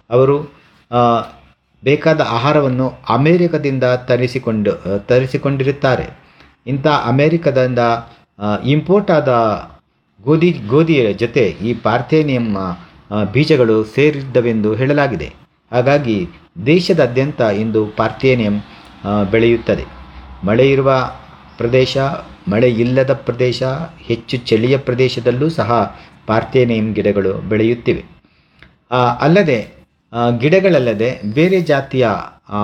ಅವರು ಆ, ಬೇಕಾದ ಆಹಾರವನ್ನು ಅಮೇರಿಕದಿಂದ ತರಿಸಿಕೊಂಡು ತರಿಸಿಕೊಂಡಿರುತ್ತಾರೆ ಇಂಥ ಅಮೇರಿಕದಿಂದ ಇಂಪೋರ್ಟ್ ಆದ ಗೋಧಿ ಗೋಧಿಯ ಜೊತೆ ಈ ಪಾರ್ಥೇನಿಯಂ ಆ, ಬೀಜಗಳು ಸೇರಿದ್ದವೆಂದು ಹೇಳಲಾಗಿದೆ ಹಾಗಾಗಿ ದೇಶದಾದ್ಯಂತ ಇಂದು ಪಾರ್ಥೇನಿಯಂ ಆ, ಬೆಳೆಯುತ್ತದೆ ಮಳೆ ಇರುವ ಪ್ರದೇಶ ಮಳೆ ಇಲ್ಲದ ಪ್ರದೇಶ ಹೆಚ್ಚು ಚಳಿಯ ಪ್ರದೇಶದಲ್ಲೂ ಸಹ ಪಾರ್ಥೇನಿಯಂ ಗಿಡಗಳು ಬೆಳೆಯುತ್ತಿವೆ ಆ, ಅಲ್ಲದೆ ಆ, ಗಿಡಗಳಲ್ಲದೆ ಬೇರೆ ಜಾತಿಯ ಆ,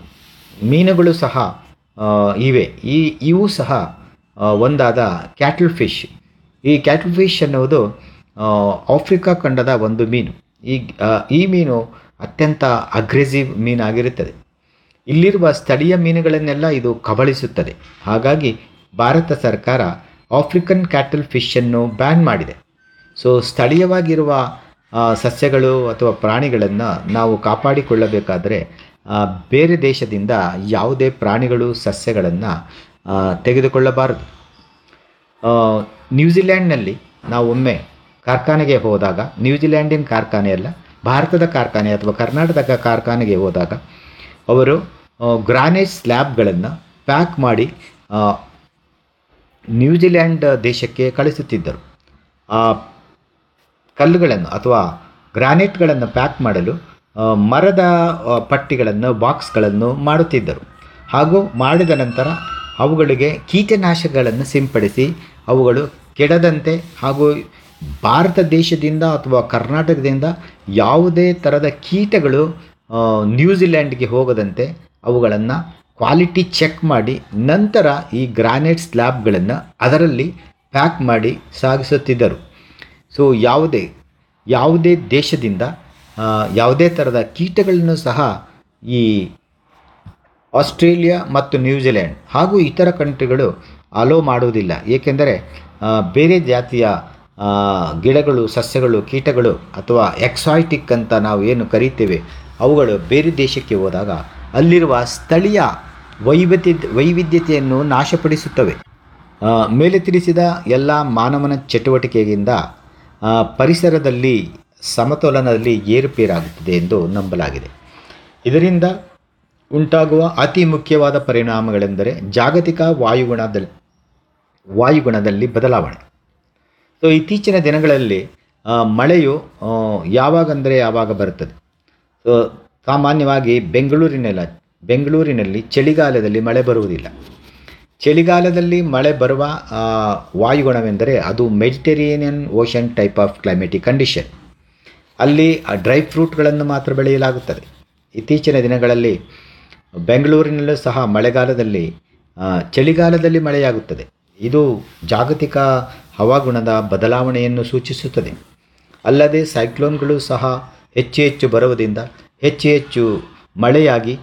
ಮೀನುಗಳು ಸಹ ಆ, ಇವೆ ಈ ಇವು ಸಹ ಆ, ಒಂದಾದ ಕ್ಯಾಟಲ್ ಫಿಶ್ ಈ ಕ್ಯಾಟಲ್ ಫಿಶ್ ಅನ್ನುವುದು ಆ, ಆಫ್ರಿಕಾ ಖಂಡದ ಒಂದು ಮೀನು ಈ ಆ, ಈ ಮೀನು ಅತ್ಯಂತ ಅಗ್ರೆಸಿವ್ ಮೀನಾಗಿರುತ್ತದೆ ಇಲ್ಲಿರುವ ಸ್ಥಳೀಯ ಮೀನುಗಳನ್ನೆಲ್ಲ ಇದು ಕಬಳಿಸುತ್ತದೆ ಹಾಗಾಗಿ ಭಾರತ ಸರ್ಕಾರ ಆಫ್ರಿಕನ್ ಕ್ಯಾಟಲ್ ಫಿಶನ್ನು ಬ್ಯಾನ್ ಮಾಡಿದೆ ಸೊ ಸ್ಥಳೀಯವಾಗಿರುವ ಆ, ಸಸ್ಯಗಳು ಅಥವಾ ಪ್ರಾಣಿಗಳನ್ನು ನಾವು ಕಾಪಾಡಿಕೊಳ್ಳಬೇಕಾದರೆ ಆ, ಬೇರೆ ದೇಶದಿಂದ ಯಾವುದೇ ಪ್ರಾಣಿಗಳು ಸಸ್ಯಗಳನ್ನು ತೆಗೆದುಕೊಳ್ಳಬಾರದು ಆ, ನ್ಯೂಜಿಲ್ಯಾಂಡ್ನಲ್ಲಿ ನಾವು ಒಮ್ಮೆ ಕಾರ್ಖಾನೆಗೆ ಹೋದಾಗ ನ್ಯೂಜಿಲ್ಯಾಂಡಿನ ಕಾರ್ಖಾನೆ ಅಲ್ಲ ಭಾರತದ ಕಾರ್ಖಾನೆ ಅಥವಾ ಕರ್ನಾಟಕದ ಕಾರ್ಖಾನೆಗೆ ಹೋದಾಗ ಅವರು ಗ್ರಾನೈಟ್ ಸ್ಲ್ಯಾಬ್ಗಳನ್ನು ಪ್ಯಾಕ್ ಮಾಡಿ ಆ, ನ್ಯೂಜಿಲ್ಯಾಂಡ್ ದೇಶಕ್ಕೆ ಕಳಿಸುತ್ತಿದ್ದರು ಆ ಕಲ್ಲುಗಳನ್ನು ಅಥವಾ ಗ್ರಾನೈಟ್ಗಳನ್ನು ಪ್ಯಾಕ್ ಮಾಡಲು ಆ, ಮರದ ಆ, ಪಟ್ಟಿಗಳನ್ನು ಬಾಕ್ಸ್ಗಳನ್ನು ಮಾಡುತ್ತಿದ್ದರು ಹಾಗೂ ಮಾಡಿದ ನಂತರ ಅವುಗಳಿಗೆ ಕೀಟನಾಶಕಗಳನ್ನು ಸಿಂಪಡಿಸಿ ಅವುಗಳು ಕೆಡದಂತೆ ಹಾಗೂ ಭಾರತ ದೇಶದಿಂದ ಅಥವಾ ಕರ್ನಾಟಕದಿಂದ ಯಾವುದೇ ಥರದ ಕೀಟಗಳು ಆ, ನ್ಯೂಜಿಲ್ಯಾಂಡ್ಗೆ ಹೋಗದಂತೆ ಅವುಗಳನ್ನು ಕ್ವಾಲಿಟಿ ಚೆಕ್ ಮಾಡಿ ನಂತರ ಈ ಗ್ರಾನೈಟ್ ಸ್ಲ್ಯಾಬ್ಗಳನ್ನು ಅದರಲ್ಲಿ ಪ್ಯಾಕ್ ಮಾಡಿ ಸಾಗಿಸುತ್ತಿದ್ದರು ಸೊ ಯಾವುದೇ ಯಾವುದೇ ದೇಶದಿಂದ ಆ, ಯಾವುದೇ ಥರದ ಕೀಟಗಳನ್ನು ಸಹ ಈ ಆಸ್ಟ್ರೇಲಿಯಾ ಮತ್ತು ನ್ಯೂಜಿಲೆಂಡ್ ಹಾಗೂ ಇತರ ಕಂಟ್ರಿಗಳು ಅಲೋ ಮಾಡುವುದಿಲ್ಲ ಏಕೆಂದರೆ ಆ, ಬೇರೆ ಜಾತಿಯ ಆ, ಗಿಡಗಳು ಸಸ್ಯಗಳು ಕೀಟಗಳು ಅಥವಾ ಎಕ್ಸಾಯ್ಟಿಕ್ ಅಂತ ನಾವು ಏನು ಕರೀತೇವೆ ಅವುಗಳು ಬೇರೆ ದೇಶಕ್ಕೆ ಹೋದಾಗ ಅಲ್ಲಿರುವ ಸ್ಥಳೀಯ ವೈವಿಧ್ಯ ವೈವಿಧ್ಯತೆಯನ್ನು ನಾಶಪಡಿಸುತ್ತವೆ ಆ, ಮೇಲೆ ತಿಳಿಸಿದ ಎಲ್ಲ ಮಾನವನ ಚಟುವಟಿಕೆಯಿಂದ ಆ, ಪರಿಸರದಲ್ಲಿ ಸಮತೋಲನದಲ್ಲಿ ಏರುಪೇರಾಗುತ್ತದೆ ಎಂದು ನಂಬಲಾಗಿದೆ ಇದರಿಂದ ಉಂಟಾಗುವ ಅತಿ ಮುಖ್ಯವಾದ ಪರಿಣಾಮಗಳೆಂದರೆ ಜಾಗತಿಕ ವಾಯುಗುಣದಲ್ಲಿ ವಾಯುಗುಣದಲ್ಲಿ ಬದಲಾವಣೆ ಸೊ ಇತ್ತೀಚಿನ ದಿನಗಳಲ್ಲಿ ಆ, ಮಳೆಯು ಆ, ಯಾವಾಗಂದರೆ ಯಾವಾಗ ಬರುತ್ತದೆ ಸೊ ಸಾಮಾನ್ಯವಾಗಿ ಬೆಂಗಳೂರಿನೆಲ್ಲ ಬೆಂಗಳೂರಿನಲ್ಲಿ ಚಳಿಗಾಲದಲ್ಲಿ ಮಳೆ ಬರುವುದಿಲ್ಲ ಚಳಿಗಾಲದಲ್ಲಿ ಮಳೆ ಬರುವ ಆ, ವಾಯುಗುಣವೆಂದರೆ ಅದು Mediterranean ocean type of climatic condition ಅಲ್ಲಿ ಡ್ರೈ ಫ್ರೂಟ್ಗಳನ್ನು ಮಾತ್ರ ಬೆಳೆಯಲಾಗುತ್ತದೆ ಇತ್ತೀಚಿನ ದಿನಗಳಲ್ಲಿ ಬೆಂಗಳೂರಿನಲ್ಲೂ ಸಹ ಮಳೆಗಾಲದಲ್ಲಿ ಆ, ಚಳಿಗಾಲದಲ್ಲಿ ಮಳೆಯಾಗುತ್ತದೆ ಇದು ಜಾಗತಿಕ ಹವಾಗುಣದ ಬದಲಾವಣೆಯನ್ನು ಸೂಚಿಸುತ್ತದೆ ಅಲ್ಲದೆ ಸೈಕ್ಲೋನ್ಗಳು ಸಹ ಹೆಚ್ಚು ಹೆಚ್ಚು ಬರುವುದರಿಂದ ಹೆಚ್ಚು ಹೆಚ್ಚು ಮಳೆಯಾಗಿ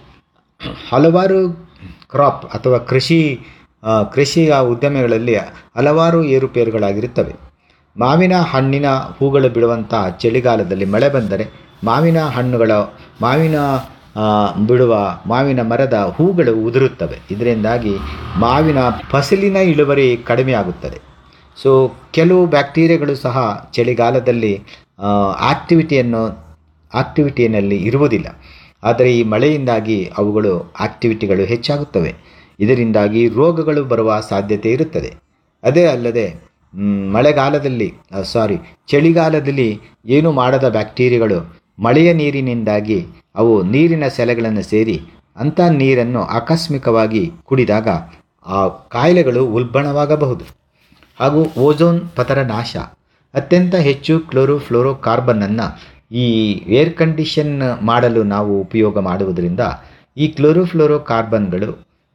ಹಲವಾರು ಕ್ರಾಪ್ ಅಥವಾ ಕೃಷಿ ಆ, ಕೃಷಿಯ ಉದ್ಯಮಗಳಲ್ಲಿ ಹಲವಾರು ಏರುಪೇರುಗಳಾಗಿರುತ್ತವೆ ಮಾವಿನ ಹಣ್ಣಿನ ಹೂಗಳು ಬಿಡುವಂಥ ಚಳಿಗಾಲದಲ್ಲಿ ಮಳೆ ಬಂದರೆ ಮಾವಿನ ಹಣ್ಣುಗಳ ಮಾವಿನ ಆ, ಬಿಡುವ ಮಾವಿನ ಮರದ ಹೂಗಳು ಉದುರುತ್ತವೆ ಇದರಿಂದಾಗಿ ಮಾವಿನ ಫಸಲಿನ ಇಳುವರಿ ಕಡಿಮೆಯಾಗುತ್ತದೆ ಸೊ ಕೆಲವು ಬ್ಯಾಕ್ಟೀರಿಯಾಗಳು ಸಹ ಚಳಿಗಾಲದಲ್ಲಿ ಆಕ್ಟಿವಿಟಿಯನ್ನು ಆಕ್ಟಿವಿಟಿಯಲ್ಲಿ ಇರುವುದಿಲ್ಲ ಆದರೆ ಈ ಮಳೆಯಿಂದಾಗಿ ಅವುಗಳು ಆಕ್ಟಿವಿಟಿಗಳು ಹೆಚ್ಚಾಗುತ್ತವೆ ಇದರಿಂದಾಗಿ ರೋಗಗಳು ಬರುವ ಸಾಧ್ಯತೆ ಇರುತ್ತದೆ ಅದೇ ಅಲ್ಲದೆ ಮ್, ಮಳೆಗಾಲದಲ್ಲಿ ಸಾರಿ ಚಳಿಗಾಲದಲ್ಲಿ ಏನು ಮಾಡದ ಬ್ಯಾಕ್ಟೀರಿಯಾಗಳು ಮಳೆಯ ನೀರಿನಿಂದಾಗಿ ಅವು ನೀರಿನ ಸೆಲೆಗಳನ್ನು ಸೇರಿ ಅಂಥ ನೀರನ್ನು ಆಕಸ್ಮಿಕವಾಗಿ ಕುಡಿದಾಗ ಆ ಕಾಯಿಲೆಗಳು ಉಲ್ಬಣವಾಗಬಹುದು ಹಾಗೂ ಓಝೋನ್ ಪದರ ನಾಶ ಅತ್ಯಂತ ಹೆಚ್ಚು ಕ್ಲೋರೋಫ್ಲೋರೋ ಕಾರ್ಬನ್ನನ್ನು ಈ ಏರ್ ಕಂಡೀಷನ್ ಮಾಡಲು ನಾವು ಉಪಯೋಗ ಮಾಡುವುದರಿಂದ ಈ ಕ್ಲೋರೋಫ್ಲೋರೋ ಕಾರ್ಬನ್ಗಳು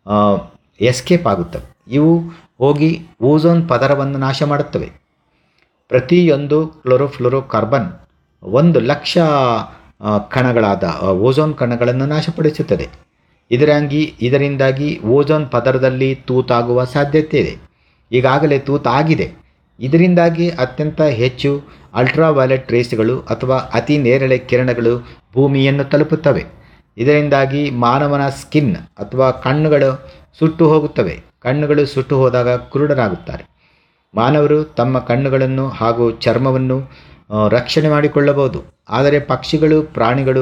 ಎಸ್ಕೇಪ್ ಆಗುತ್ತವೆ ಇವು ಹೋಗಿ ಓಝೋನ್ ಪದರವನ್ನು ನಾಶ ಮಾಡುತ್ತವೆ ಪ್ರತಿಯೊಂದು ಕ್ಲೋರೋಫ್ಲೋರೋ ಕಾರ್ಬನ್ ಒಂದು ಲಕ್ಷ ಆ, ಕಣಗಳಾದ ಆ, ಓಝೋನ್ ಕಣಗಳನ್ನು ನಾಶಪಡಿಸುತ್ತದೆ ಇದರಂಗಿ ಇದರಿಂದಾಗಿ ಓಝೋನ್ ಪದರದಲ್ಲಿ ತೂತಾಗುವ ಸಾಧ್ಯತೆ ಇದೆ ಈಗಾಗಲೇ ತೂತಾಗಿದೆ ಇದರಿಂದಾಗಿ ಅತ್ಯಂತ ಹೆಚ್ಚು ಅಲ್ಟ್ರಾವೈಲೆಟ್ ರೇಸ್ಗಳು ಅಥವಾ ಅತಿ ನೇರಳೆ ಕಿರಣಗಳು ಭೂಮಿಯನ್ನು ತಲುಪುತ್ತವೆ ಇದರಿಂದಾಗಿ ಮಾನವನ ಸ್ಕಿನ್ ಅಥವಾ ಕಣ್ಣುಗಳು ಸುಟ್ಟು ಹೋಗುತ್ತವೆ ಕಣ್ಣುಗಳು ಸುಟ್ಟು ಹೋದಾಗ ಕುರುಡರಾಗುತ್ತಾರೆ ಮಾನವರು ತಮ್ಮ ಕಣ್ಣುಗಳನ್ನು ಹಾಗೂ ಚರ್ಮವನ್ನು ಆ, ರಕ್ಷಣೆ ಮಾಡಿಕೊಳ್ಳಬಹುದು ಆದರೆ ಪಕ್ಷಿಗಳು ಪ್ರಾಣಿಗಳು